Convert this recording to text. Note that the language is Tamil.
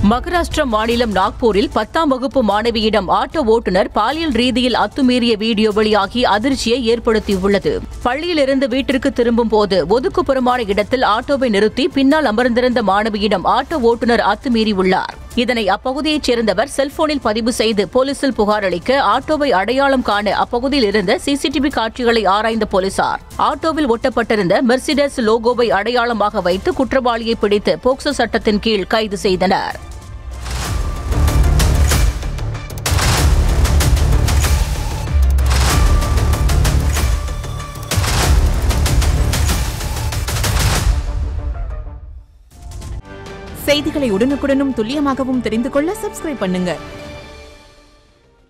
மகாராஷ்டிரா மாநிலம் நாக்பூரில் பத்தாம் வகுப்பு மாணவியிடம் ஆட்டோ ஓட்டுநர் பாலியல் ரீதியில் அத்துமீறிய வீடியோ வெளியாகி அதிர்ச்சியை ஏற்படுத்தியுள்ளது பள்ளியிலிருந்து வீட்டிற்கு திரும்பும் போது ஒதுக்குப்புறமான இடத்தில் ஆட்டோவை நிறுத்தி பின்னால் அமர்ந்திருந்த மாணவியிடம் ஆட்டோ ஓட்டுநர் அத்துமீறியுள்ளார் இதனை அப்பகுதியைச் சேர்ந்தவர் செல்போனில் பதிவு செய்து போலீசில் புகார் அளிக்க ஆட்டோவை அடையாளம் காண அப்பகுதியில் இருந்த சிசிடிவி காட்சிகளை ஆராய்ந்த போலீசார் ஆட்டோவில் ஒட்டப்பட்டிருந்த மெர்சிடஸ் லோகோவை அடையாளமாக வைத்து குற்றவாளியை பிடித்து போக்சோ சட்டத்தின் கீழ் கைது செய்தனர் செய்திகளை உடனுக்குடனும் துல்லியமாகவும் தெரிந்து கொள்ள சப்ஸ்கிரைப் பண்ணுங்க